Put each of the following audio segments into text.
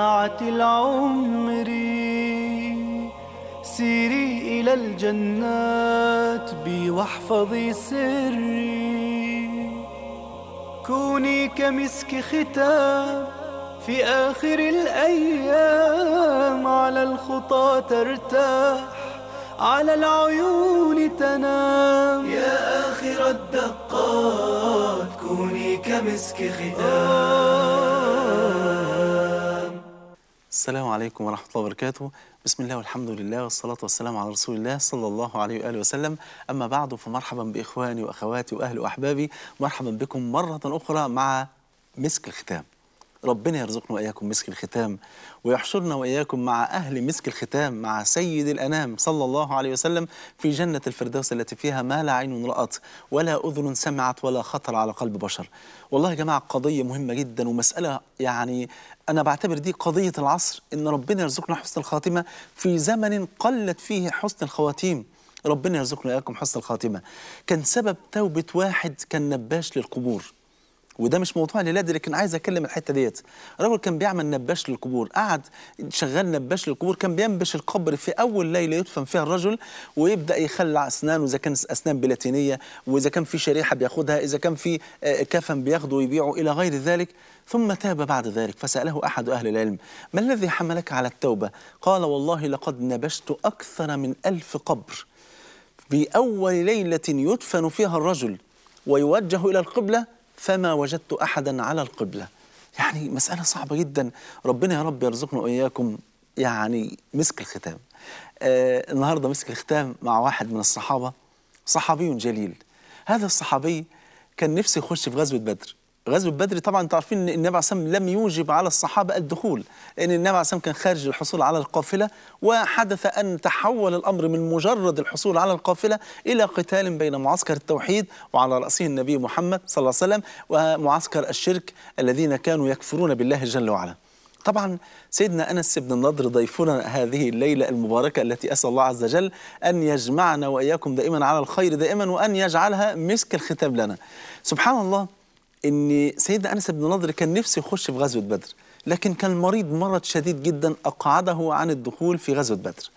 ساعة العمر سيري إلى الجنات بي واحفظي سري كوني كمسك ختام في آخر الأيام على الخطى ترتاح على العيون تنام يا آخر الدقات كوني كمسك ختام السلام عليكم ورحمة الله وبركاته بسم الله والحمد لله والصلاة والسلام على رسول الله صلى الله عليه وآله وسلم أما بعد فمرحبا بإخواني وأخواتي وأهلي وأحبابي مرحبا بكم مرة أخرى مع مسك الختام ربنا يرزقنا وإياكم مسك الختام ويحشرنا وإياكم مع أهل مسك الختام مع سيد الأنام صلى الله عليه وسلم في جنة الفردوس التي فيها ما لا عين رأت ولا أذن سمعت ولا خطر على قلب بشر والله يا جماعة قضية مهمة جدا ومسألة يعني أنا بعتبر دي قضية العصر إن ربنا يرزقنا حسن الخاتمة في زمن قلت فيه حسن الخواتيم ربنا يرزقنا إياكم حسن الخاتمة كان سبب توبة واحد كان نباش للقبور وده مش موضوع ليلادي لكن عايز اتكلم الحته ديت رجل كان بيعمل نباش للقبور قعد شغال نباش للقبور كان بينبش القبر في اول ليله يدفن فيها الرجل ويبدا يخلع اسنانه اذا كان اسنان بلاتينيه واذا كان في شريحه بياخدها اذا كان في آه، كفن بياخده ويبيعه الى غير ذلك ثم تاب بعد ذلك فساله احد اهل العلم ما الذي حملك على التوبه قال والله لقد نبشت اكثر من ألف قبر في أول ليلة يدفن فيها الرجل ويوجه إلى القبلة فما وجدت أحدا على القبلة يعني مسألة صعبة جدا ربنا يا رب يرزقنا وإياكم يعني مسك الختام آه النهاردة مسك الختام مع واحد من الصحابة صحابي جليل هذا الصحابي كان نفسه يخش في غزوة بدر غزوة بدر طبعا انتوا عارفين ان النبي عليه الصلاه والسلام لم يوجب على الصحابه الدخول لان النبي عليه الصلاه والسلام كان خارج للحصول على القافله وحدث ان تحول الامر من مجرد الحصول على القافله الى قتال بين معسكر التوحيد وعلى راسه النبي محمد صلى الله عليه وسلم ومعسكر الشرك الذين كانوا يكفرون بالله جل وعلا. طبعا سيدنا انس بن النضر ضيفنا هذه الليله المباركه التي اسال الله عز وجل ان يجمعنا واياكم دائما على الخير دائما وان يجعلها مسك الختام لنا. سبحان الله ان سيدنا انس بن نضر كان نفسه يخش في غزوه بدر لكن كان مريض مرض شديد جدا اقعده عن الدخول في غزوه بدر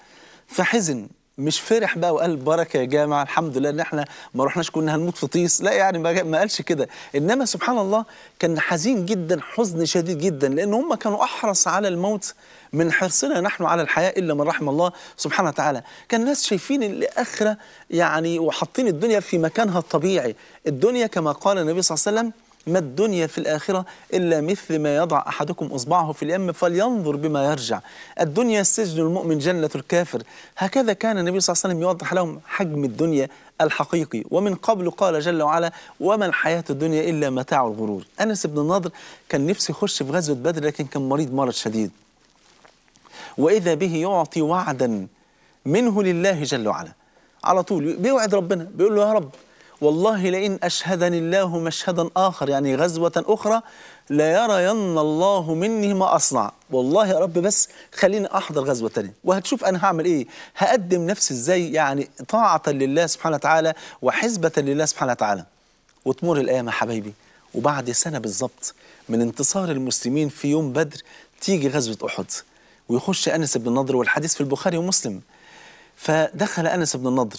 فحزن مش فرح بقى وقال بركه يا جماعه الحمد لله ان احنا ما رحناش كنا هنموت في طيس لا يعني ما ما قالش كده انما سبحان الله كان حزين جدا حزن شديد جدا لان هم كانوا احرص على الموت من حرصنا نحن على الحياه الا من رحم الله سبحانه وتعالى كان الناس شايفين الاخره يعني وحاطين الدنيا في مكانها الطبيعي الدنيا كما قال النبي صلى الله عليه وسلم ما الدنيا في الآخرة إلا مثل ما يضع أحدكم إصبعه في اليم فلينظر بما يرجع الدنيا سجن المؤمن جنة الكافر هكذا كان النبي صلى الله عليه وسلم يوضح لهم حجم الدنيا الحقيقي ومن قبل قال جل وعلا وما الحياة الدنيا إلا متاع الغرور أنس بن النضر كان نفسه يخش في غزوة بدر لكن كان مريض مرض شديد وإذا به يعطي وعدا منه لله جل وعلا على طول بيوعد ربنا بيقول له يا رب والله لئن أشهدني الله مشهدا آخر يعني غزوة أخرى ليرين الله مني ما أصنع والله يا رب بس خليني أحضر غزوة تانية وهتشوف أنا هعمل إيه هقدم نفسي إزاي يعني طاعة لله سبحانه وتعالى وحزبة لله سبحانه وتعالى وتمر الأيام يا حبايبي وبعد سنة بالظبط من انتصار المسلمين في يوم بدر تيجي غزوة أحد ويخش أنس بن النضر والحديث في البخاري ومسلم فدخل أنس بن النضر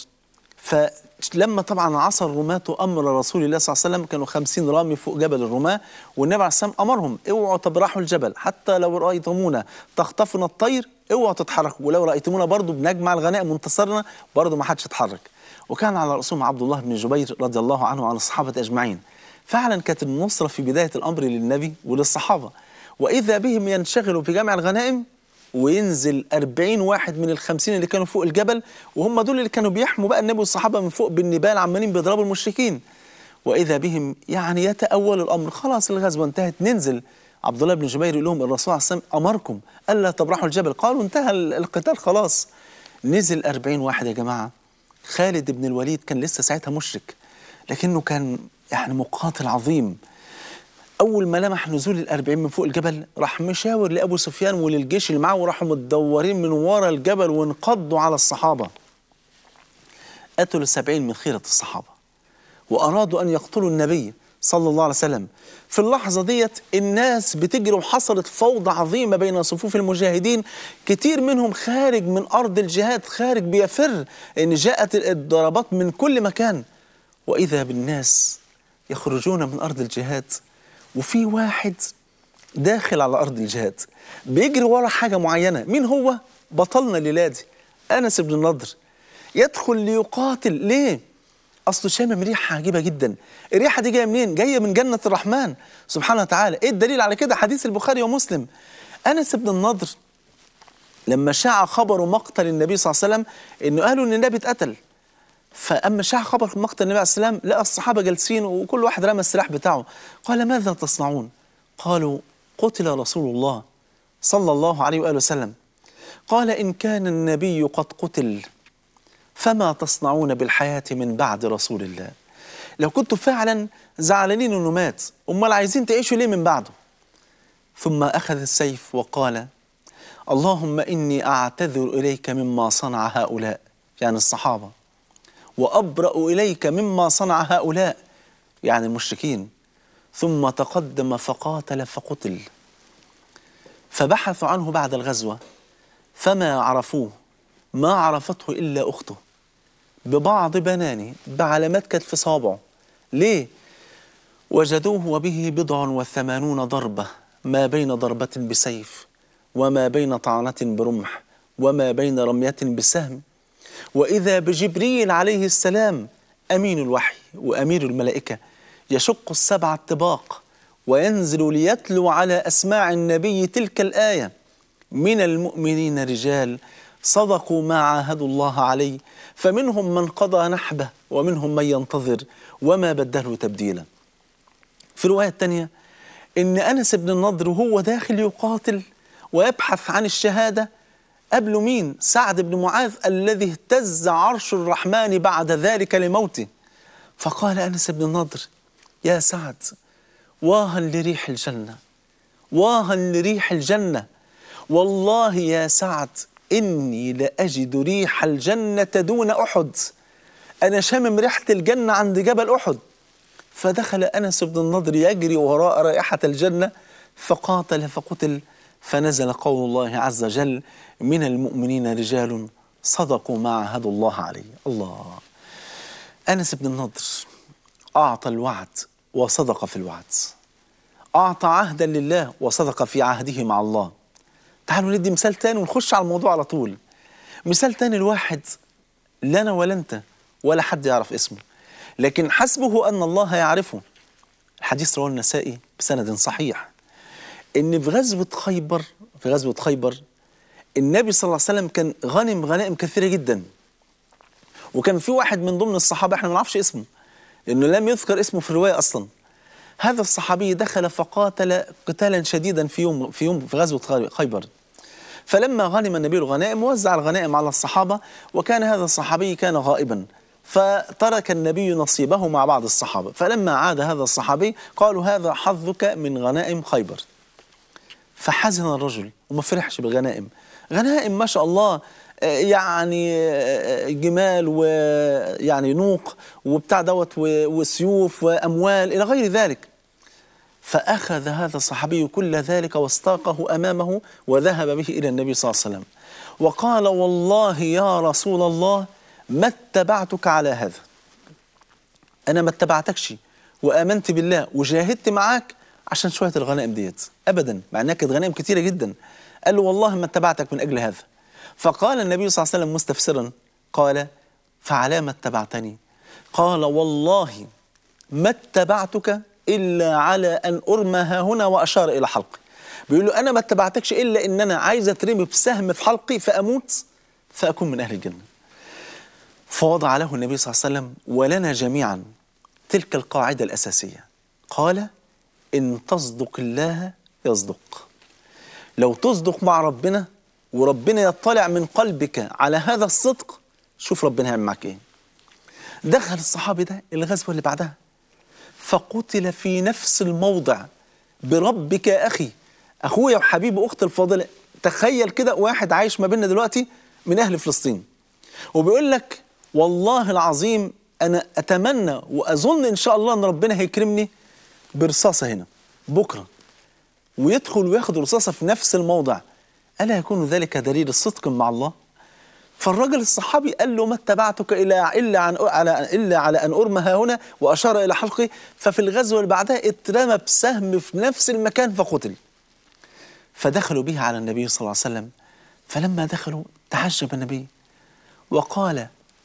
فلما طبعا عصى الرماة امر رسول الله صلى الله عليه وسلم كانوا خمسين رامي فوق جبل الرماة والنبي عليه الصلاه والسلام امرهم اوعوا تبرحوا الجبل حتى لو رايتمونا تخطفنا الطير اوعوا تتحركوا ولو رايتمونا برضو بنجمع الغنائم وانتصرنا برضو ما حدش يتحرك وكان على راسهم عبد الله بن جبير رضي الله عنه وعن الصحابه اجمعين فعلا كانت النصره في بدايه الامر للنبي وللصحابه واذا بهم ينشغلوا في جمع الغنائم وينزل 40 واحد من الخمسين اللي كانوا فوق الجبل وهم دول اللي كانوا بيحموا بقى النبي والصحابة من فوق بالنبال عمالين بيضربوا المشركين وإذا بهم يعني يتأول الأمر خلاص الغزوة انتهت ننزل عبد الله بن جبير يقول لهم الرسول عليه الصلاة والسلام أمركم ألا تبرحوا الجبل قالوا انتهى القتال خلاص نزل 40 واحد يا جماعة خالد بن الوليد كان لسه ساعتها مشرك لكنه كان يعني مقاتل عظيم اول ما لمح نزول الأربعين من فوق الجبل راح مشاور لابو سفيان وللجيش اللي معاه وراحوا متدورين من ورا الجبل وانقضوا على الصحابه قتلوا السبعين من خيره الصحابه وارادوا ان يقتلوا النبي صلى الله عليه وسلم في اللحظة ديت الناس بتجري وحصلت فوضى عظيمة بين صفوف المجاهدين كتير منهم خارج من أرض الجهاد خارج بيفر إن جاءت الضربات من كل مكان وإذا بالناس يخرجون من أرض الجهاد وفي واحد داخل على أرض الجهاد بيجري ورا حاجة معينة مين هو؟ بطلنا الليلة دي أنس بن النضر يدخل ليقاتل ليه؟ أصله شامم ريحة عجيبة جدا الريحة دي جاية منين؟ جاية من جنة الرحمن سبحانه وتعالى إيه الدليل على كده؟ حديث البخاري ومسلم أنس بن النضر لما شاع خبر مقتل النبي صلى الله عليه وسلم إنه قالوا إن النبي اتقتل فأما شاع خبر مقتل النبي عليه السلام لقى الصحابة جالسين وكل واحد رمى السلاح بتاعه قال ماذا تصنعون؟ قالوا قتل رسول الله صلى الله عليه وآله وسلم قال إن كان النبي قد قتل فما تصنعون بالحياة من بعد رسول الله لو كنتوا فعلا زعلانين انه مات امال عايزين تعيشوا ليه من بعده ثم اخذ السيف وقال اللهم اني اعتذر اليك مما صنع هؤلاء يعني الصحابه وابرا اليك مما صنع هؤلاء يعني المشركين ثم تقدم فقاتل فقتل فبحثوا عنه بعد الغزوه فما عرفوه ما عرفته الا اخته ببعض بنانه بعلامات كانت في صابعه ليه وجدوه وبه بضع وثمانون ضربة ما بين ضربة بسيف وما بين طعنة برمح وما بين رمية بسهم وإذا بجبريل عليه السلام أمين الوحي وأمير الملائكة يشق السبع الطباق وينزل ليتلو على أسماع النبي تلك الآية من المؤمنين رجال صدقوا ما عاهدوا الله عليه فمنهم من قضى نحبه ومنهم من ينتظر وما بدلوا تبديلا في الرواية الثانية إن أنس بن النضر وهو داخل يقاتل ويبحث عن الشهادة قبل مين؟ سعد بن معاذ الذي اهتز عرش الرحمن بعد ذلك لموته فقال أنس بن النضر يا سعد واها لريح الجنة واها لريح الجنة والله يا سعد إني لأجد ريح الجنة دون أحد أنا شامم ريحة الجنة عند جبل أحد فدخل أنس بن النضر يجري وراء رائحة الجنة فقاتل فقتل فنزل قول الله عز وجل من المؤمنين رجال صدقوا ما عاهدوا الله عليه الله أنس بن النضر أعطى الوعد وصدق في الوعد أعطى عهدا لله وصدق في عهده مع الله تعالوا ندي مثال تاني ونخش على الموضوع على طول مثال تاني الواحد لا أنا ولا أنت ولا حد يعرف اسمه لكن حسبه أن الله يعرفه الحديث رواه النسائي بسند صحيح إن في غزوة خيبر في غزوة خيبر النبي صلى الله عليه وسلم كان غنم غنائم كثيرة جدا وكان في واحد من ضمن الصحابة احنا ما نعرفش اسمه لأنه لم يذكر اسمه في الرواية أصلا هذا الصحابي دخل فقاتل قتالا شديدا في يوم في يوم في غزوة خيبر فلما غنم النبي الغنائم وزع الغنائم على الصحابة وكان هذا الصحابي كان غائبا فترك النبي نصيبه مع بعض الصحابة فلما عاد هذا الصحابي قالوا هذا حظك من غنائم خيبر فحزن الرجل وما فرحش بالغنائم غنائم ما شاء الله يعني جمال ويعني نوق وبتاع دوت وسيوف واموال الى غير ذلك فاخذ هذا الصحابي كل ذلك واستاقه امامه وذهب به الى النبي صلى الله عليه وسلم وقال والله يا رسول الله ما اتبعتك على هذا انا ما اتبعتكش وامنت بالله وجاهدت معاك عشان شويه الغنائم ديت ابدا مع انها كانت غنائم كثيره جدا قال له والله ما اتبعتك من اجل هذا فقال النبي صلى الله عليه وسلم مستفسرا قال فعلى ما اتبعتني قال والله ما اتبعتك الا على ان ارمى ها هنا واشار الى حلقي بيقول له انا ما اتبعتكش الا ان انا عايز اترمي بسهم في حلقي فاموت فاكون من اهل الجنه فوضع له النبي صلى الله عليه وسلم ولنا جميعا تلك القاعده الاساسيه قال ان تصدق الله يصدق لو تصدق مع ربنا وربنا يطلع من قلبك على هذا الصدق شوف ربنا هيعمل معاك ايه دخل الصحابي ده الغزوه اللي بعدها فقتل في نفس الموضع بربك يا اخي اخويا وحبيبي اختي الفاضله تخيل كده واحد عايش ما بيننا دلوقتي من اهل فلسطين وبيقول لك والله العظيم انا اتمنى واظن ان شاء الله ان ربنا هيكرمني برصاصة هنا بكرة ويدخل وياخد رصاصة في نفس الموضع ألا يكون ذلك دليل الصدق مع الله فالرجل الصحابي قال له ما اتبعتك إلا إلا عن على إلا على أن أرمى ها هنا وأشار إلى حلقي ففي الغزوة اللي بعدها اترمى بسهم في نفس المكان فقتل فدخلوا به على النبي صلى الله عليه وسلم فلما دخلوا تعجب النبي وقال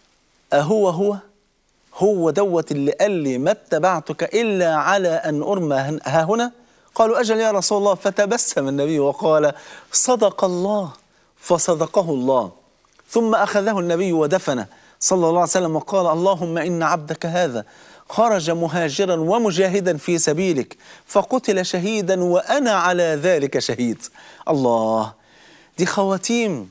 أهو هو هو دوت اللي قال لي ما اتبعتك إلا على أن أرمى هن- ها هنا قالوا أجل يا رسول الله فتبسم النبي وقال صدق الله فصدقه الله ثم أخذه النبي ودفنه صلى الله عليه وسلم وقال اللهم إن عبدك هذا خرج مهاجرا ومجاهدا في سبيلك فقتل شهيدا وأنا على ذلك شهيد الله دي خواتيم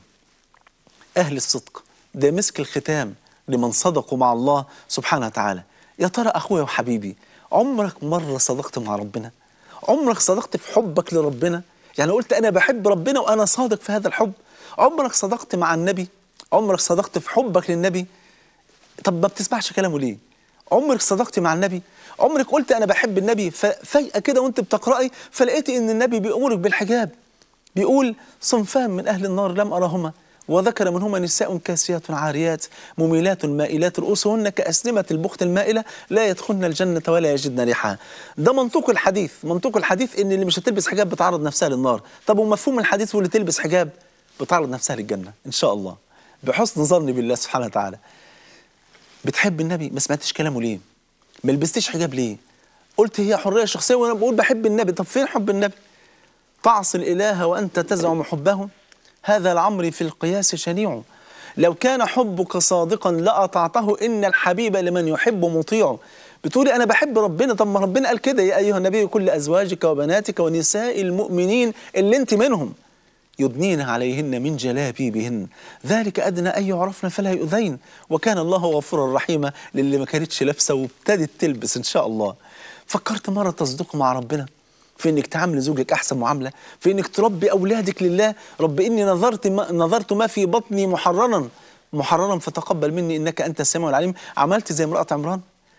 أهل الصدق ده مسك الختام لمن صدقوا مع الله سبحانه وتعالى يا ترى أخويا وحبيبي عمرك مرة صدقت مع ربنا عمرك صدقت في حبك لربنا يعني قلت أنا بحب ربنا وأنا صادق في هذا الحب عمرك صدقت مع النبي عمرك صدقت في حبك للنبي طب ما بتسمعش كلامه ليه عمرك صدقتي مع النبي عمرك قلت انا بحب النبي ففجاه كده وانت بتقراي فلقيتي ان النبي بيامرك بالحجاب بيقول صنفان من اهل النار لم ارهما وذكر منهما نساء كاسيات عاريات مميلات مائلات رؤوسهن كأسنمة البخت المائلة لا يدخلن الجنة ولا يجدن ريحها ده منطوق الحديث منطوق الحديث ان اللي مش هتلبس حجاب بتعرض نفسها للنار طب ومفهوم الحديث واللي تلبس حجاب بتعرض نفسها للجنة ان شاء الله بحسن ظني بالله سبحانه وتعالى بتحب النبي ما سمعتش كلامه ليه ما لبستيش حجاب ليه قلت هي حريه شخصيه وانا بقول بحب النبي طب فين حب النبي تعصي الاله وانت تزعم حبه هذا لعمري في القياس شنيع لو كان حبك صادقا لاطعته ان الحبيب لمن يحب مطيع بتقولي انا بحب ربنا طب ما ربنا قال كده يا ايها النبي كل ازواجك وبناتك ونساء المؤمنين اللي انت منهم يدنين عليهن من جلابيبهن ذلك أدنى أن يعرفن فلا يؤذين وكان الله غفورا رحيما للي ما كانتش لابسة وابتدت تلبس إن شاء الله فكرت مرة تصدق مع ربنا في انك تعامل زوجك احسن معامله في انك تربي اولادك لله رب اني نظرت ما نظرت ما في بطني محررا محررا فتقبل مني انك انت السميع العليم عملت زي امراه عمران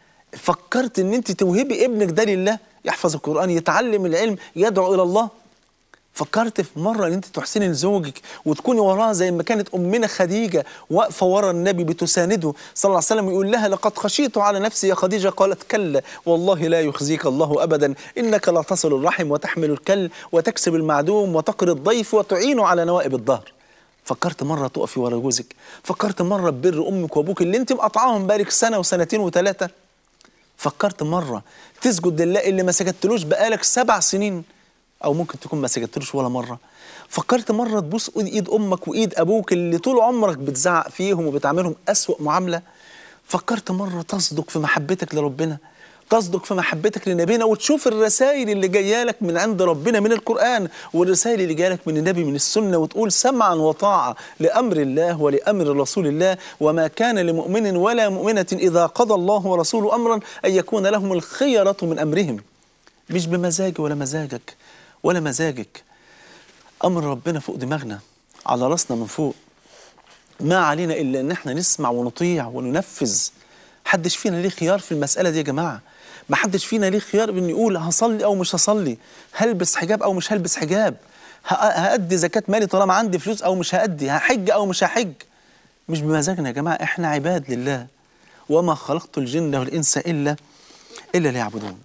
فكرت ان انت توهبي ابنك ده لله يحفظ القران يتعلم العلم يدعو الى الله فكرت في مرة ان انت تحسني لزوجك وتكوني وراه زي ما كانت امنا خديجة واقفة ورا النبي بتسانده صلى الله عليه وسلم يقول لها لقد خشيت على نفسي يا خديجة قالت كلا والله لا يخزيك الله ابدا انك لا تصل الرحم وتحمل الكل وتكسب المعدوم وتقري الضيف وتعين على نوائب الظهر فكرت مرة تقفي ورا جوزك فكرت مرة ببر امك وابوك اللي انت مقطعاهم بقالك سنة وسنتين وثلاثة فكرت مرة تسجد لله اللي ما سجدتلوش بقالك سبع سنين او ممكن تكون ما سجدتلوش ولا مره فكرت مره تبوس ايد امك وايد ابوك اللي طول عمرك بتزعق فيهم وبتعاملهم اسوا معامله فكرت مره تصدق في محبتك لربنا تصدق في محبتك لنبينا وتشوف الرسائل اللي جايه لك من عند ربنا من القران والرسائل اللي جايه لك من النبي من السنه وتقول سمعا وطاعه لامر الله ولامر رسول الله وما كان لمؤمن ولا مؤمنه اذا قضى الله ورسوله امرا ان يكون لهم الخيره من امرهم مش بمزاجي ولا مزاجك ولا مزاجك امر ربنا فوق دماغنا على راسنا من فوق ما علينا الا ان احنا نسمع ونطيع وننفذ حدش فينا ليه خيار في المساله دي يا جماعه ما حدش فينا ليه خيار بان يقول هصلي او مش هصلي هلبس حجاب او مش هلبس حجاب هأدي زكاة مالي طالما عندي فلوس او مش هأدي هحج او مش هحج مش بمزاجنا يا جماعه احنا عباد لله وما خلقت الجن والانس الا الا ليعبدون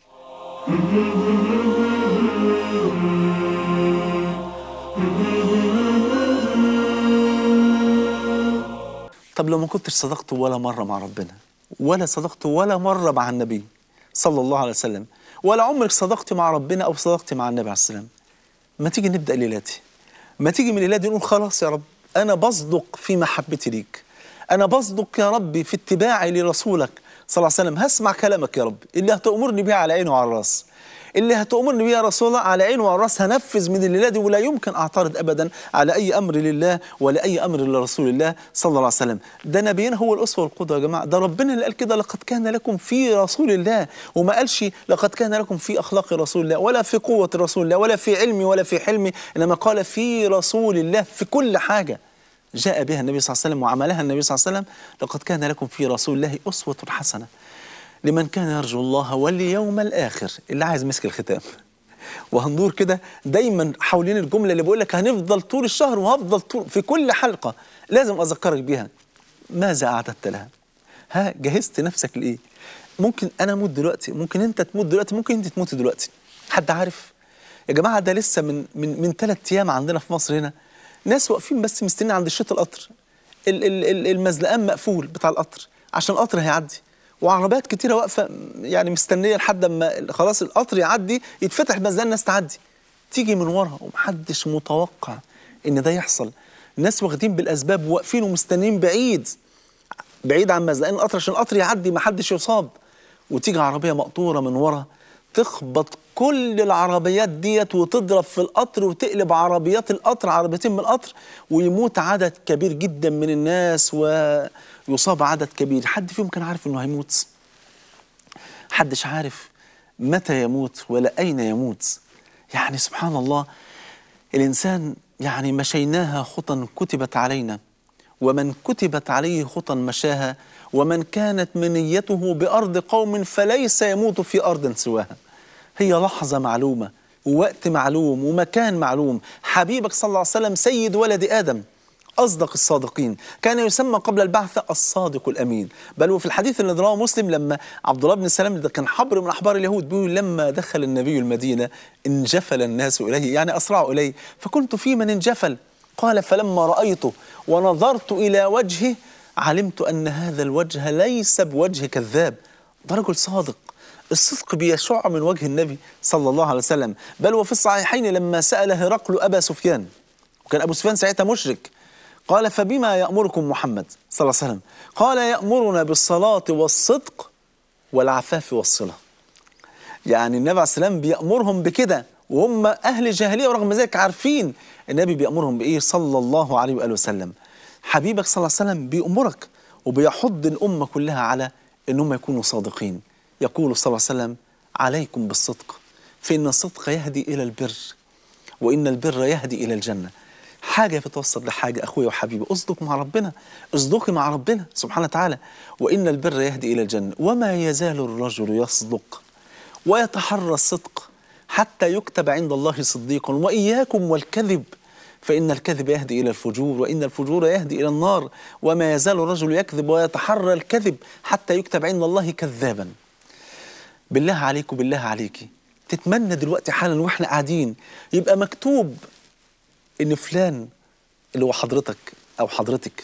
طب لو ما كنتش صدقت ولا مرة مع ربنا ولا صدقت ولا مرة مع النبي صلى الله عليه وسلم ولا عمرك صدقت مع ربنا أو صدقت مع النبي عليه السلام ما تيجي نبدأ ليلاتي ما تيجي من ليلاتي نقول خلاص يا رب أنا بصدق في محبتي ليك أنا بصدق يا ربي في اتباعي لرسولك صلى الله عليه وسلم هسمع كلامك يا رب اللي هتأمرني بيه على عيني وعلى الراس اللي هتأمرني بيه يا رسول الله على عيني وعلى الراس هنفذ من الليلة دي ولا يمكن أعترض أبدا على أي أمر لله ولا أي أمر لرسول الله صلى الله عليه وسلم ده نبينا هو الأسوة والقدوة يا جماعة ده ربنا اللي قال كده لقد كان لكم في رسول الله وما قالش لقد كان لكم في أخلاق رسول الله ولا في قوة رسول الله ولا في علمي ولا في حلمي إنما قال في رسول الله في كل حاجة جاء بها النبي صلى الله عليه وسلم وعملها النبي صلى الله عليه وسلم لقد كان لكم في رسول الله أسوة حسنة لمن كان يرجو الله واليوم الآخر اللي عايز مسك الختام وهندور كده دايما حوالين الجملة اللي بقول لك هنفضل طول الشهر وهفضل طول في كل حلقة لازم أذكرك بيها ماذا أعددت لها ها جهزت نفسك لإيه ممكن أنا أموت دلوقتي ممكن أنت تموت دلوقتي ممكن أنت تموت دلوقتي حد عارف يا جماعة ده لسه من من من ثلاث أيام عندنا في مصر هنا ناس واقفين بس مستنيين عند شريط القطر ال- ال- ال- المزلقان مقفول بتاع القطر عشان القطر هيعدي وعربيات كتيرة واقفة يعني مستنية لحد ما خلاص القطر يعدي يتفتح المزلقان الناس تعدي تيجي من ورا ومحدش متوقع ان ده يحصل الناس واخدين بالاسباب واقفين ومستنيين بعيد بعيد عن مزلقان القطر عشان القطر يعدي ما حدش يصاب وتيجي عربيه مقطوره من ورا تخبط كل العربيات ديت وتضرب في القطر وتقلب عربيات القطر عربيتين من القطر ويموت عدد كبير جدا من الناس ويصاب عدد كبير حد فيهم كان عارف انه هيموت حدش عارف متى يموت ولا اين يموت يعني سبحان الله الانسان يعني مشيناها خطا كتبت علينا ومن كتبت عليه خطا مشاها ومن كانت منيته بأرض قوم فليس يموت في أرض سواها هي لحظة معلومة ووقت معلوم ومكان معلوم حبيبك صلى الله عليه وسلم سيد ولد آدم أصدق الصادقين كان يسمى قبل البعثة الصادق الأمين بل وفي الحديث الذي رواه مسلم لما عبد الله بن سلام ده كان حبر من أحبار اليهود بيقول لما دخل النبي المدينة انجفل الناس إليه يعني أسرعوا إليه فكنت في من انجفل قال فلما رأيته ونظرت إلى وجهه علمت أن هذا الوجه ليس بوجه كذاب ده رجل صادق الصدق بيشع من وجه النبي صلى الله عليه وسلم بل وفي الصحيحين لما سأل هرقل أبا سفيان وكان أبو سفيان ساعتها مشرك قال فبما يأمركم محمد صلى الله عليه وسلم قال يأمرنا بالصلاة والصدق والعفاف والصلة يعني النبي عليه السلام بيأمرهم بكده وهم أهل جاهلية ورغم ذلك عارفين النبي بيأمرهم بإيه صلى الله عليه وآله وسلم حبيبك صلى الله عليه وسلم بيأمرك وبيحض الأمة كلها على أنهم يكونوا صادقين يقول صلى الله عليه وسلم عليكم بالصدق فإن الصدق يهدي إلى البر وإن البر يهدي إلى الجنة حاجة بتوصل لحاجة أخويا وحبيبي أصدق مع ربنا اصدقي مع ربنا سبحانه وتعالى وإن البر يهدي إلى الجنة وما يزال الرجل يصدق ويتحرى الصدق حتى يكتب عند الله صديقا وإياكم والكذب فإن الكذب يهدي إلى الفجور وإن الفجور يهدي إلى النار وما يزال الرجل يكذب ويتحرى الكذب حتى يكتب عند الله كذابا بالله عليك وبالله عليكي تتمنى دلوقتي حالا واحنا قاعدين يبقى مكتوب ان فلان اللي هو حضرتك او حضرتك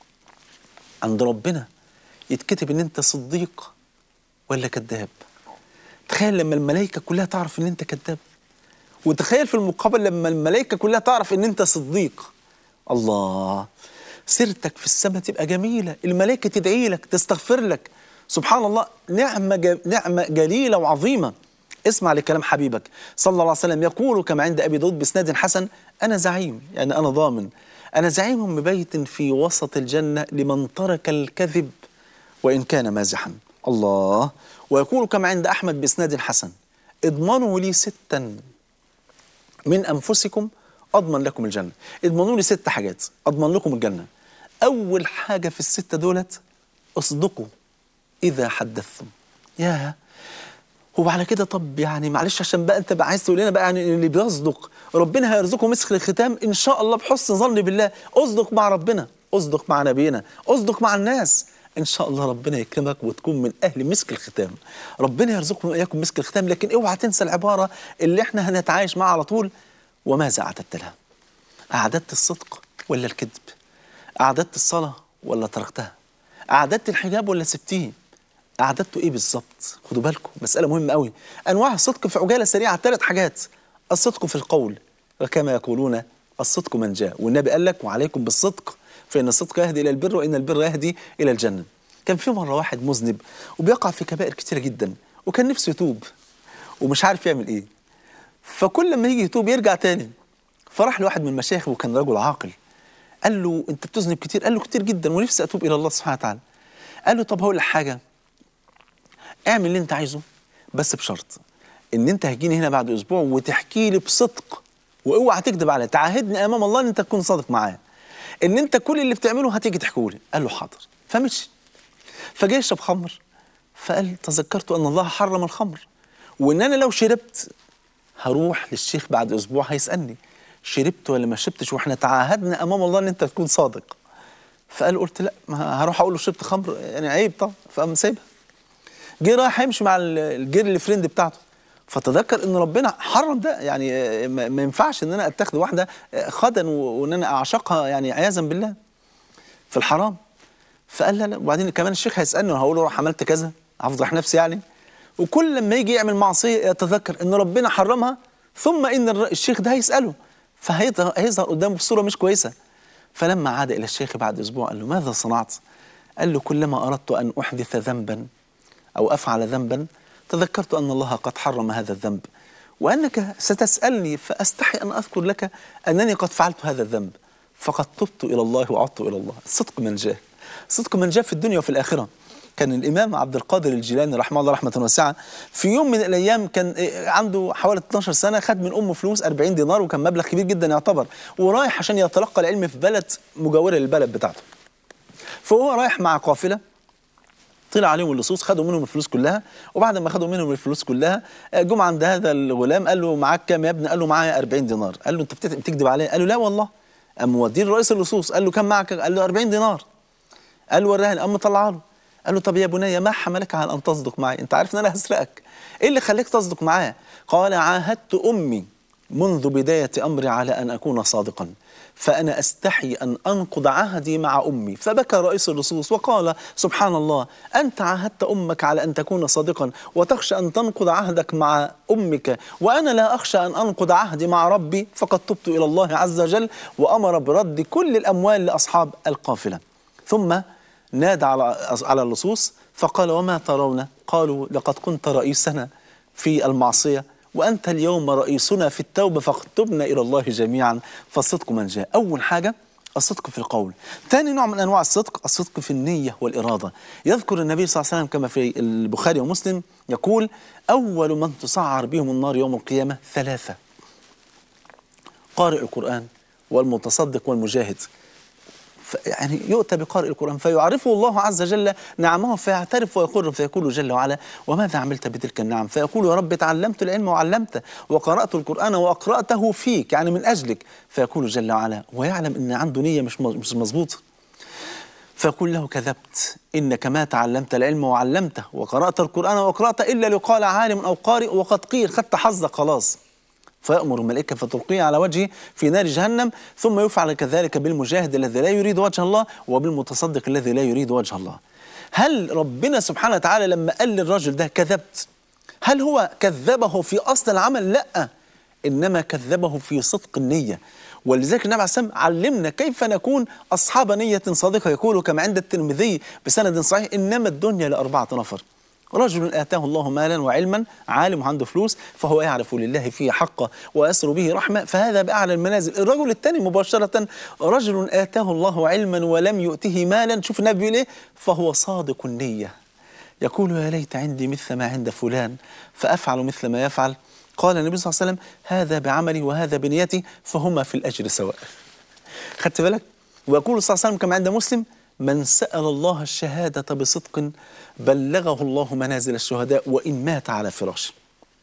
عند ربنا يتكتب ان انت صديق ولا كذاب تخيل لما الملائكه كلها تعرف ان انت كذاب وتخيل في المقابل لما الملائكه كلها تعرف ان انت صديق الله سيرتك في السماء تبقى جميله الملائكه تدعي لك تستغفر لك سبحان الله نعمه ج... نعمه جليله وعظيمه اسمع لكلام حبيبك صلى الله عليه وسلم يقول كما عند ابي داود باسناد حسن انا زعيم يعني انا ضامن انا زعيم ببيت في وسط الجنه لمن ترك الكذب وان كان مازحا الله ويقول كما عند احمد باسناد حسن اضمنوا لي ستا من انفسكم اضمن لكم الجنه اضمنوا لي ست حاجات اضمن لكم الجنه اول حاجه في السته دولت اصدقوا اذا حدثتم ياه هو على كده طب يعني معلش عشان بقى انت بقى عايز تقول لنا بقى يعني اللي بيصدق ربنا هيرزقه مسك الختام ان شاء الله بحسن ظن بالله اصدق مع ربنا اصدق مع نبينا اصدق مع الناس ان شاء الله ربنا يكرمك وتكون من اهل مسك الختام ربنا يرزقنا واياكم مسك الختام لكن اوعى تنسى العباره اللي احنا هنتعايش معاها على طول وماذا اعددت لها اعددت الصدق ولا الكذب اعددت الصلاه ولا تركتها اعددت الحجاب ولا سبتيه اعددته ايه بالظبط خدوا بالكم مساله مهمه قوي انواع الصدق في عجاله سريعه ثلاث حاجات الصدق في القول وكما يقولون الصدق من جاء والنبي قال لك وعليكم بالصدق فان الصدق يهدي الى البر وان البر يهدي الى الجنه كان في مره واحد مذنب وبيقع في كبائر كتيره جدا وكان نفسه يتوب ومش عارف يعمل ايه فكل ما يجي يتوب يرجع تاني فراح لواحد من المشايخ وكان رجل عاقل قال له انت بتذنب كتير قال له كتير جدا ونفسي اتوب الى الله سبحانه وتعالى قال له طب هقول لك حاجه اعمل اللي انت عايزه بس بشرط ان انت هتجيني هنا بعد اسبوع وتحكي لي بصدق واوعى تكذب عليا تعاهدني امام الله ان انت تكون صادق معايا ان انت كل اللي بتعمله هتيجي تحكيه لي قال له حاضر فمشي فجاي يشرب خمر فقال تذكرت ان الله حرم الخمر وان انا لو شربت هروح للشيخ بعد اسبوع هيسالني شربت ولا ما شربتش واحنا تعاهدنا امام الله ان انت تكون صادق فقال قلت لا ما هروح اقول له شربت خمر يعني عيب طبعا فقام سايبها جه رايح يمشي مع ال- الجيرل فريند بتاعته فتذكر ان ربنا حرم ده يعني آه، ما ما ينفعش ان انا اتخذ واحده آه، خدا و- وان انا اعشقها يعني عياذا بالله في الحرام فقال لا لا وبعدين كمان الشيخ هيسالني وهقول له روح عملت كذا هفضح نفسي يعني وكل لما يجي يعمل معصيه يتذكر ان ربنا حرمها ثم ان الر- الشيخ ده هيساله فهيظهر هيظهر قدامه بصوره مش كويسه فلما عاد الى الشيخ بعد اسبوع قال له ماذا صنعت؟ قال له كلما اردت ان احدث ذنبا او افعل ذنبا تذكرت ان الله قد حرم هذا الذنب وانك ستسالني فاستحي ان اذكر لك انني قد فعلت هذا الذنب فقد تبت الى الله وعدت الى الله صدق من جاه صدق من جاه في الدنيا وفي الاخره كان الامام عبد القادر الجيلاني رحمه الله رحمه واسعه في يوم من الايام كان إيه، عنده حوالي 12 سنه خد من امه فلوس 40 دينار وكان مبلغ كبير جدا يعتبر ورايح عشان يتلقى العلم في بلد مجاوره للبلد بتاعته فهو رايح مع قافله طلع عليهم اللصوص خدوا منهم الفلوس كلها وبعد ما خدوا منهم الفلوس كلها آه، جم عند هذا الغلام قال له معاك كام يا ابني قال له معايا 40 دينار قال له انت بتت- بتكذب عليا قال له لا والله قام موديه لرئيس اللصوص قال له كم معك قال له 40 دينار قال له وريها لي قام مطلعها له قال له طب يا بني ما حملك على ان تصدق معي انت عارف ان انا هسرقك ايه اللي خليك تصدق معايا قال عاهدت امي منذ بدايه امري على ان اكون صادقا فانا استحي ان انقض عهدي مع امي فبكى رئيس اللصوص وقال سبحان الله انت عاهدت امك على ان تكون صادقا وتخشى ان تنقض عهدك مع امك وانا لا اخشى ان انقض عهدي مع ربي فقد تبت الى الله عز وجل وامر برد كل الاموال لاصحاب القافله ثم نادى على على اللصوص فقال وما ترون قالوا لقد كنت رئيسنا في المعصية وأنت اليوم رئيسنا في التوبة فاكتبنا إلى الله جميعا فالصدق من جاء أول حاجة الصدق في القول ثاني نوع من أنواع الصدق الصدق في النية والإرادة يذكر النبي صلى الله عليه وسلم كما في البخاري ومسلم يقول أول من تسعر بهم النار يوم القيامة ثلاثة قارئ القرآن والمتصدق والمجاهد ف- يعني يؤتى بقارئ القرآن فيعرفه الله عز وجل نعمه فيعترف ويقر فيقول جل وعلا وماذا عملت بتلك النعم فيقول يا رب تعلمت العلم وعلمته وقرأت القرآن وأقرأته فيك يعني من أجلك فيقول جل وعلا ويعلم أن عنده نية مش مز- مش مظبوطة فيقول له كذبت إنك ما تعلمت العلم وعلمته وقرأت القرآن وأقرأته إلا ليقال عالم أو قارئ وقد قيل خدت حظك خلاص فيأمر الملائكة فتلقيه على وجهه في نار جهنم ثم يفعل كذلك بالمجاهد الذي لا يريد وجه الله وبالمتصدق الذي لا يريد وجه الله هل ربنا سبحانه وتعالى لما قال للرجل ده كذبت هل هو كذبه في أصل العمل لا إنما كذبه في صدق النية ولذلك النبي عليه الصلاة والسلام علمنا كيف نكون أصحاب نية صادقة يقول كما عند الترمذي بسند صحيح إنما الدنيا لأربعة نفر رجل آتاه الله مالا وعلما عالم عنده فلوس فهو يعرف لله فيه حقه ويسر به رحمة فهذا بأعلى المنازل الرجل الثاني مباشرة رجل آتاه الله علما ولم يؤته مالا شوف النبي بيقول إيه فهو صادق النية يقول يا ليت عندي مثل ما عند فلان فأفعل مثل ما يفعل قال النبي صلى الله عليه وسلم هذا بعملي وهذا بنيتي فهما في الأجر سواء خدت بالك ويقول صلى الله عليه وسلم كما عند مسلم من سأل الله الشهادة بصدق بلغه الله منازل الشهداء وإن مات على فراشه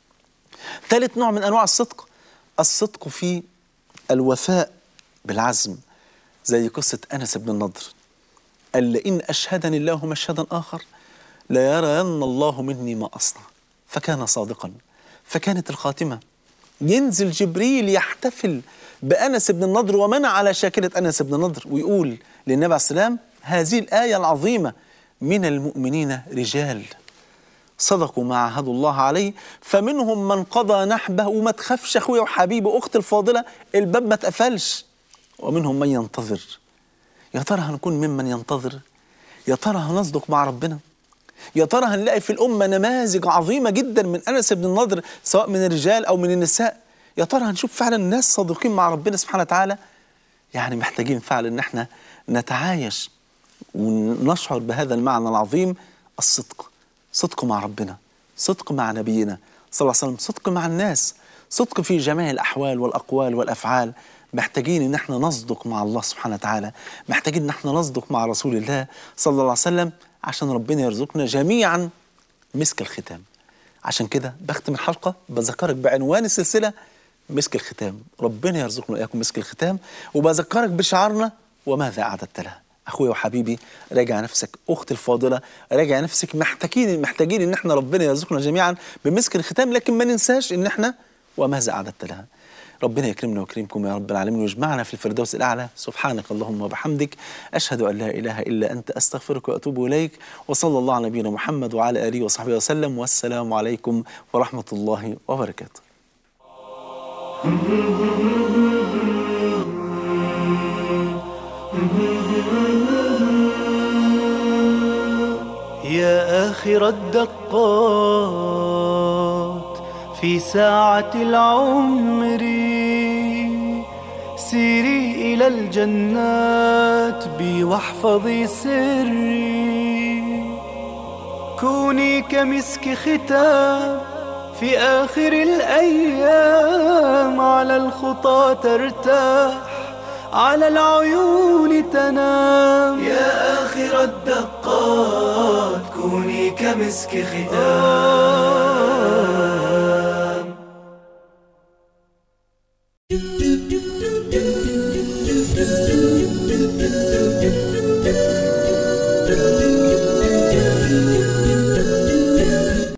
ثالث نوع من أنواع الصدق الصدق في الوفاء بالعزم زي قصة أنس بن النضر قال لئن أشهدني الله مشهدا آخر ليرين الله مني ما أصنع فكان صادقا فكانت الخاتمة ينزل جبريل يحتفل بأنس بن النضر ومن على شاكلة أنس بن النضر ويقول للنبي عليه السلام هذه الآية العظيمة من المؤمنين رجال صدقوا ما عاهدوا الله عليه فمنهم من قضى نحبه وما تخافش اخويا وحبيبي اختي الفاضله الباب ما اتقفلش ومنهم من ينتظر يا ترى هنكون ممن ينتظر يا ترى هنصدق مع ربنا يا ترى هنلاقي في الأمة نماذج عظيمة جدا من أنس بن النضر سواء من الرجال أو من النساء يا ترى هنشوف فعلا ناس صادقين مع ربنا سبحانه وتعالى يعني محتاجين فعلا ان احنا نتعايش ونشعر بهذا المعنى العظيم الصدق صدق مع ربنا صدق مع نبينا صلى الله عليه وسلم صدق مع الناس صدق في جميع الأحوال والأقوال والأفعال محتاجين ان احنا نصدق مع الله سبحانه وتعالى محتاجين ان احنا نصدق مع رسول الله صلى الله عليه وسلم عشان ربنا يرزقنا جميعا مسك الختام عشان كده بختم الحلقة بذكرك بعنوان السلسلة مسك الختام ربنا يرزقنا وإياكم مسك الختام وبذكرك بشعارنا وماذا أعددت لها أخويا وحبيبي راجع نفسك أختي الفاضلة راجع نفسك محتاجين محتاجين إن احنا ربنا يرزقنا جميعا بمسك الختام لكن ما ننساش إن احنا وماذا أعددت لها ربنا يكرمنا ويكرمكم يا رب العالمين ويجمعنا في الفردوس الأعلى سبحانك اللهم وبحمدك أشهد أن لا إله إلا أنت أستغفرك وأتوب إليك وصلى الله على نبينا محمد وعلى آله وصحبه وسلم والسلام عليكم ورحمة الله وبركاته يا آخر الدقات في ساعة العمر سيري إلى الجنات بي واحفظي سري كوني كمسك ختام في آخر الأيام على الخطى ترتاح على العيون تنام يا آخر الدقات كوني كمسك ختام